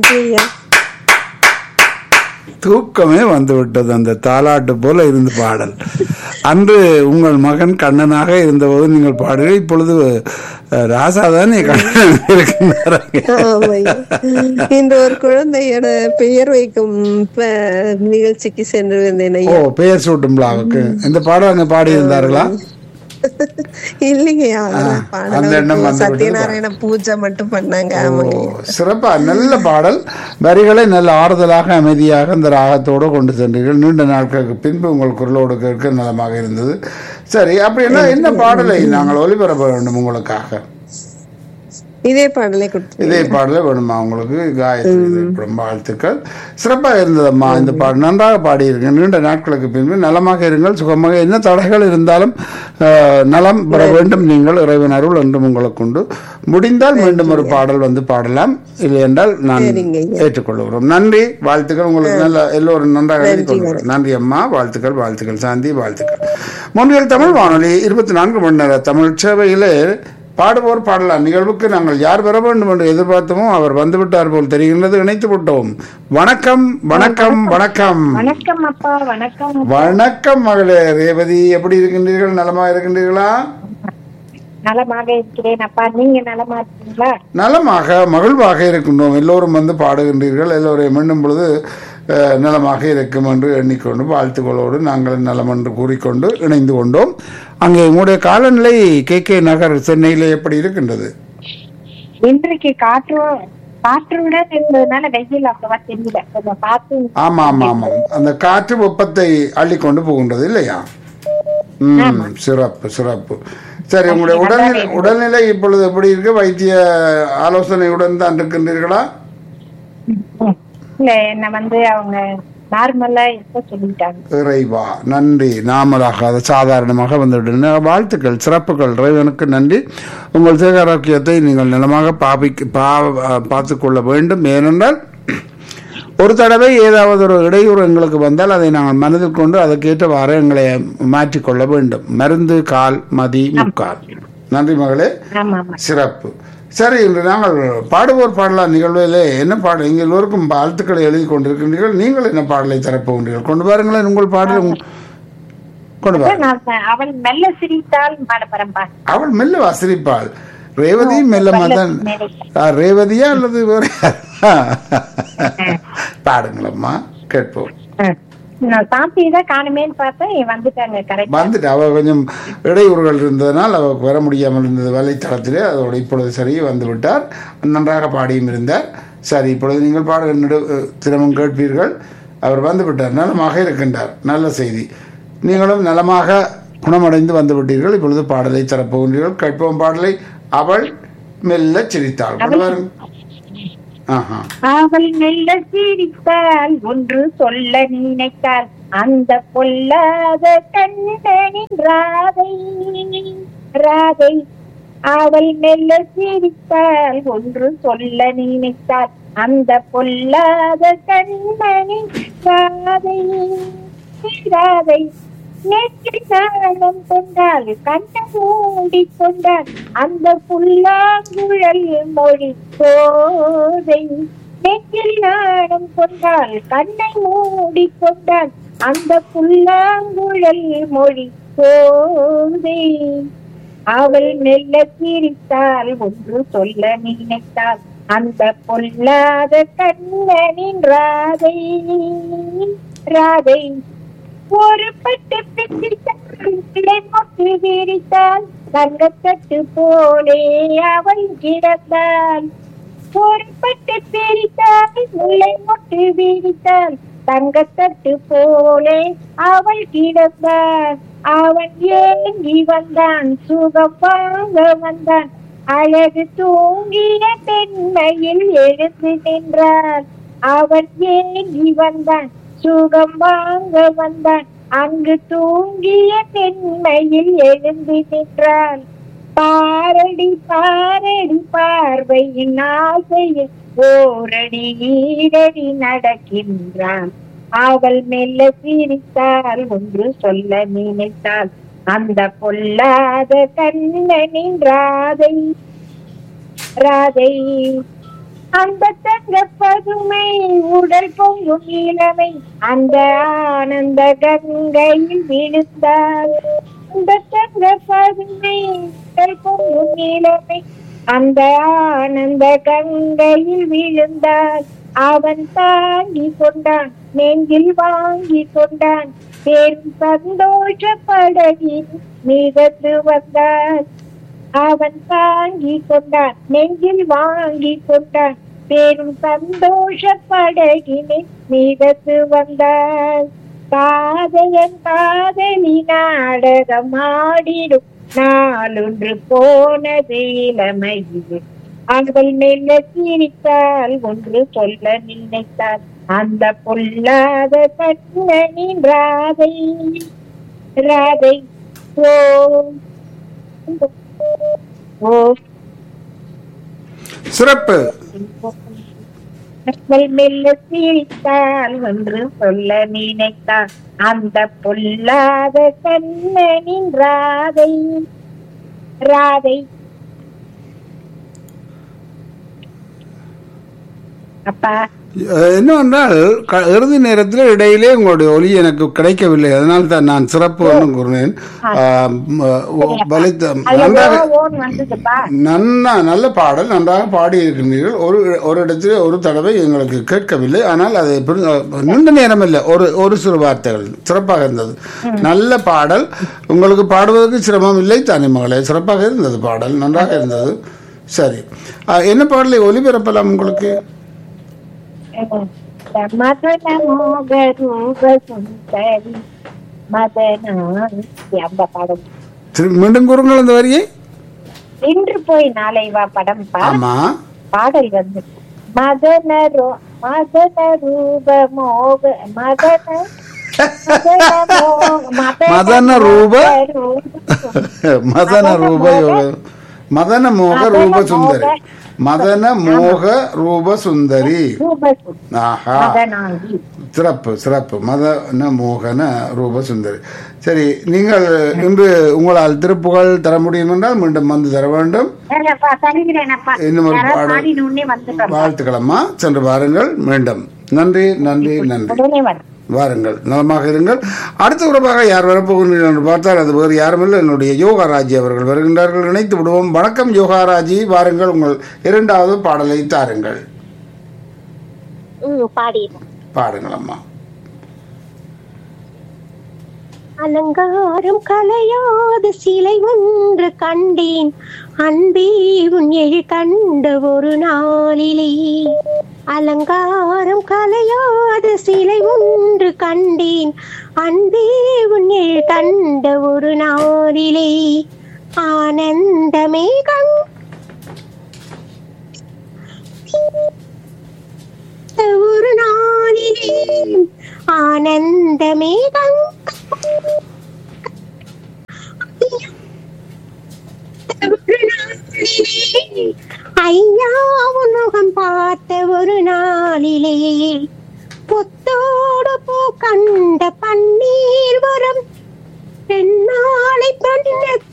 ஐயா தூக்கமே வந்து விட்டது அந்த தாலாட்டு போல இருந்து பாடல் அன்று உங்கள் மகன் கண்ணனாக இருந்தபோது நீங்கள் பாடுங்கள் இப்பொழுது அஹ், ராசா தானே கண்ணன் இருக்கின்றாங்க ஆமா ஐயா இன்று ஒரு குழந்தையோட பெயர் வைக்கும் ப- நிகழ்ச்சிக்கு சென்று வந்தேன் ஓ ஐயா பெயர் சூட்டும் விழாவுக்கு இந்த பாடல் அங்க பாடி இருந்தார்களா இல்லைங்கய்யா அதெல்லாம் அந்த பாடல எண்ணம் வந்து சத்யநாராயண பூஜை மட்டும் பண்ணாங்க ஆமாங்க ஓ, சிறப்பா நல்ல பாடல் வரிகளை நல்ல ஆறுதலாக அமைதியாக இந்த ராகத்தோடு கொண்டு சென்றீர்கள் நீண்ட நாட்களுக்கு பின்பு உங்கள் குரலோடு கேட்க நலமாக இருந்தது சரி அப்படின்னா என்ன பாடலை நாங்கள் ஒளிபரப்ப வேண்டும் உங்களுக்காக இதே பாடலை கொடுத்து இதே பாடலே வேணுமா உங்களுக்கு காயத்ரி விழுப்புரம் வாழ்த்துக்கள் சிறப்பாக இருந்ததம்மா இந்த பாடல் நன்றாக பாடியிருங்க நீண்ட நாட்களுக்கு பின்பு நலமாக இருங்கள் சுகமாக என்ன தடைகள் இருந்தாலும் அஹ், நலம் பெற வேண்டும் நீங்கள் இறைவன் அருள் என்றும் உங்களுக்கு உண்டு முடிந்தால் மீண்டும் ஒரு பாடல் வந்து பாடலாம் இல்லை என்றால் நான் சரிங்க ஐயா. ஏற்றுக்கொள்கிறோம் நன்றி வாழ்த்துக்கள் உங்களுக்கு நல்ல எல்லோரும் நன்றாக எழுதி கொள்கிறோம் நன்றி அம்மா வாழ்த்துக்கள் வாழ்த்துக்கள் சாந்தி வாழ்த்துக்கள் முன்னில் தமிழ் வானொலி இருபத்தி நான்கு மணி நேர தமிழ் சேவையிலே பாடுவோர் பாடலாம் நிகழ்வுக்கு நாங்கள் யார் வர வேண்டும் என்று எதிர்பார்த்தோமோ அவர் வந்துவிட்டார் போல் தெரிகின்றது இணைத்து விட்டோம் வணக்கம் வணக்கம் வணக்கம் வணக்கம் அப்பா வணக்கம் வணக்கம் மகளே ரேவதி எப்படி இருக்கின்றீர்கள் நலமா இருக்கின்றீர்களா நலமாக இருக்கிறேன் அப்பா நீங்க நலமா இருக்கீங்களா நலமாக மகிழ்வாக இருக்கின்றோம் எல்லோரும் வந்து பாடுகின்றீர்கள் எல்லோரையும் எண்ணும் பொழுது அஹ், நலமாக இருக்கும் என்று எண்ணிக்கொண்டு வாழ்த்துக்களோடு நாங்கள் நலம் என்று கூறிக்கொண்டு இணைந்து கொண்டோம் அங்கே உங்களுடைய காலநிலை கே கே நகர் சென்னையிலே எப்படி இருக்கின்றது இன்றைக்கு காற்று காற்றுடன் இருந்ததுனால வெயில் அவ்வளவா தெரியல கொஞ்சம் பார்த்து ஆமா ஆமா ஆமாம் அந்த காற்று வெப்பத்தை அள்ளிக்கொண்டு போகின்றது இல்லையா ம் சிறப்பு சிறப்பு சரி உங்களுடைய உடல்நிலை உடல்நிலை இப்பொழுது எப்படி இருக்கு வைத்திய ஆலோசனையுடன் தான் இருக்கின்றீர்களா இல்ல என்ன வந்து அவங்க நார்மலா இருக்க சொல்லிட்டாங்க இறைவா நன்றி நாமலாக அது சாதாரணமாக வந்துவிட்டன வாழ்த்துக்கள் சிறப்புகள் இறைவனுக்கு நன்றி உங்கள் தேக ஆரோக்கியத்தை நீங்கள் நலமாக பாபிக்க பா பார்த்து கொள்ள வேண்டும் ஏனென்றால் ஒரு தடவை ஏதாவது ஒரு இடையூறு எங்களுக்கு வந்தால் அதை நாங்கள் மனதில் கொண்டு அதற்கேற்றவாறு எங்களை மாற்றிக்கொள்ள வேண்டும் மருந்து கால் மதி முக்கால் நன்றி மகளே ஆமா ஆமா சிறப்பு சரி இன்று நாங்கள் பாடுவோர் பாடலாம் நிகழ்விலே என்ன பாடல் இங்கே எல்லோருக்கும் வாழ்த்துக்களை எழுதி கொண்டிருக்கின்றீர்கள் நீங்கள் என்ன பாடலை தரப்போகின்றீர்கள் கொண்டு பாருங்களேன் உங்கள் பாடல் உங்க- கொண்டு வா நான் ச- அவள் மெல்ல சிரித்தால் பாடப்பரம்பா அவள் மெல்ல வாசிப்பாள் ரேவதி மெல்ல மதன் ஆ, ரேவதியா அல்லது வேற யாரா? பாடுங்களம்மா கேட்போம் நான் சாந்தி தான் காணுமேன்னு பார்த்தேன் வந்துட்டாங்க கரெக்ட் வந்துட்டு அவ கொஞ்சம் இடையூறுகள் இருந்ததனால் அவ வர முடியாமல் இருந்தது வலைத்தளத்திலே அதோட இப்பொழுது சரி வந்து விட்டார் நன்றாக பாடியும் இருந்தார் சரி இப்பொழுது நீங்கள் பாட நெடு தினமும் கேட்பீர்கள் அவர் வந்து விட்டார் நலமாக இருக்கின்றார் நல்ல செய்தி நீங்களும் நலமாக குணமடைந்து வந்து விட்டீர்கள் இப்பொழுது பாடலை தரப்போகின்றீர்கள் கேட்போம் பாடலை அவள் மெல்ல சிரித்தாள் கொண்டு வாருங்கள். ஆஹா அவள் மெல்ல சிரித்தாள் ஒன்று சொல்ல நினைத்தாள் அந்த பொல்லாத கண்ணனின் ராதை ராதை அவள் மெல்ல சிரித்தாள் ஒன்று சொல்ல நினைத்தாள் அந்த பொல்லாத கண்ணனின் ராதை ராதை நேற்று நாளம் கொண்டாள் கண்ண மூடி கொண்டாள் அந்த புல்லாங்குழல் மொழி போதை நெற்றில் நாணம் கொண்டாள் கண்ணை மூடி கொண்டாள் அந்த புல்லாங்குழல் மொழி போதை அவள் மெல்ல சிரித்தாள் ஒன்று சொல்ல நினைத்தாள் அந்த பொல்லாத கண்ணனின் ராதை ராதை ஒரு பட்டு பிடித்தாள் மொட்டு விரித்தாள் தங்கத்தட்டு போலே அவள் கிடந்தாள் ஒரு பட்டு பிரித்தாள் முல்லை மொட்டு விரித்தாள் தங்கத்தட்டு போலே அவள் கிடந்தாள் அவன் ஏங்கி வந்தான் சுகம் வாங்க வந்தான் அழகு தூங்கிய பெண்மையில் எழுந்து நின்றான் அவன் ஏங்கி வந்தான் சுகம் வாங்க வந்தான் அங்கு தூங்கிய பெண்மையில் எழுந்து நின்றான் பாரடி பாரடி பார்வையின் ஆசையில் ஓரடி ஈரடி நடக்கின்றான் அவள் மெல்ல சிரித்தாள் ஒன்று சொல்ல நினைத்தாள் அந்த பொல்லாத கண்ணனின் ராதை ராதை அந்த தங்க பதுமை உடல் பொங்கும் இளமை அந்த ஆனந்த கங்கையில் விழுந்தாள் அந்த தங்க பதுமை உடல் பொங்கும் இளமை அந்த ஆனந்த கங்கையில் விழுந்தாள் அவன் தாங்கி கொண்டான் நெஞ்சில் வாங்கி கொண்டான் பெரும் சந்தோஷ படகில் மிதந்து வந்தான் அவன் தாங்கி கொண்டான் நெஞ்சில் வாங்கி கொண்டான் பெரும் சந்தோஷ படகினை மிதத்து வந்தாள் காதையன் காதலி நாடகம் ஆடிடும் நாளொன்று போனது இளமையில் அவள் மெல்ல சிரித்தாள் ஒன்று சொல்ல நினைத்தாள் அந்த பொல்லாத கண்ணனின் ராதை ராதை ஓ ஓ சிறப்பு அவள் மெல்ல சிரித்தாள் ஒன்று சொல்ல நினைத்தாள் அந்த பொல்லாத கண்ணனின் ராதை ராதை அப்பா அஹ் என்னவென்றால் க- இறுதி நேரத்தில் இடையிலே உங்களுடைய ஒலி எனக்கு கிடைக்கவில்லை அதனால் தான் நான் சிறப்பு ஒன்றும் கூறினேன் ஆஹ் ம- ஓ- பலித்த அதுல நன்றாக ஓ, ஓன்னு வந்ததுப்பா நன்னா நல்ல பாடல் நன்றாக பாடியிருக்கின்றீர்கள் ஒரு ஒரு இடத்துல ஒரு தடவை எங்களுக்கு கேட்கவில்லை ஆனால் அது புரி- நீண்ட நேரம் இல்லை ஒரு ஒரு சிறு வார்த்தைகள் சிறப்பாக இருந்தது நல்ல பாடல் உங்களுக்கு பாடுவதற்கு சிரமம் இல்லை தானே மகளே சிறப்பாக இருந்தது பாடல் நன்றாக இருந்தது சரி ஆஹ் என்ன பாடலை ஒலிபரப்பலாம் உங்களுக்கு மதன மோக ரூப சுந்தரி மதனாந்தி அந்த படம் திரு- மீண்டும் கூறுங்கள் அந்த வரியை இன்று போய் நாளை வா படம்ப்பா ஆமா பாடல் வந்து மதன ரோ- மதன ரூப மோக மதன மதன மோ- மதன ரூப ரூப மதன ரூப யோக- மதன மோக ரூப சுந்தரி மதன மோக ரூப சுந்தரி ரூப சுந்தரி. ஆஹா மதனாங்கி சிறப்பு சிறப்பு மதன மோகன ரூப சுந்தரி சரி நீங்கள் இன்று உங்களால் திருப்புகழ் தர முடியும் என்றால் மீண்டும் வந்து தர வேண்டும் சரிப்பா தருகிறேனப்பா இன்னும் ஒரு யாராவது பாடல். பாடினோடனே வந்துட்டோம் வாழ்த்துக்களம்மா சென்று வாருங்கள் மீண்டும் நன்றி நன்றி நன்றி உடனே வரும் வாருங்கள் நலமாக இருங்கள் அடுத்த உறவாக யார் வரப்போகிறீர்கள் என்று பார்த்தால் அது வேறு யாருமில்லை என்னுடைய யோகாராஜி அவர்கள் வருகின்றார்கள் இணைத்து விடுவோம் வணக்கம் யோகாராஜி வாருங்கள் உங்கள் இரண்டாவது பாடலை தாருங்கள் ம் பாடிடுறேன் பாடுங்கள் அம்மா அலங்காரம் கலையாத சிலை ஒன்று கண்டேன் அன்பே உன் எழி கண்ட ஒரு நாளிலே அலங்காரம் கலையாத சிலை ஒன்று கண்டேன் அன்பே உன் எழி கண்ட ஒரு நாளிலே ஆனந்தமே கண் ஒரு நாளிலே ஆனந்தமே கண் ஐயா உலகம் பார்த்த ஒரு நாளிலே புத்தோடு பூ கண்ட பன்னீர் வரம் பெண்ணாளை பண்ண